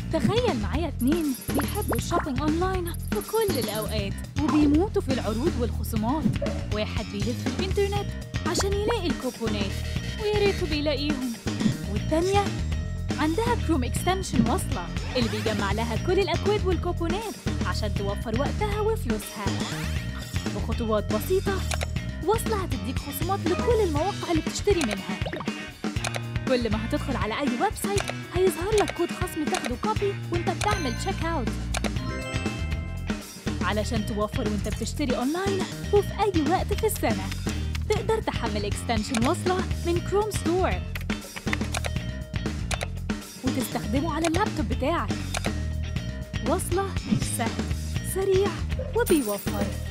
تخيل معايا اتنين بيحبوا الشوبينج اونلاين في كل الاوقات وبيموتوا في العروض والخصومات واحد بيلف في الانترنت عشان يلاقي الكوبونات ويا ريته بيلاقيهم والتانية عندها كروم اكستنشن واصلة اللي بيجمع لها كل الاكواد والكوبونات عشان توفر وقتها وفلوسها بخطوات بسيطة واصلة هتديك خصومات لكل المواقع اللي بتشتري منها كل ما هتدخل على أي ويب سايت هيظهر لك كود خصم تاخده كوبي وانت بتعمل تشيك اوت علشان توفر وانت بتشتري اونلاين وفي أي وقت في السنة تقدر تحمل اكستنشن واصلة من كروم ستور وتستخدمه على اللابتوب بتاعك واصلة سهل سريع وبيوفر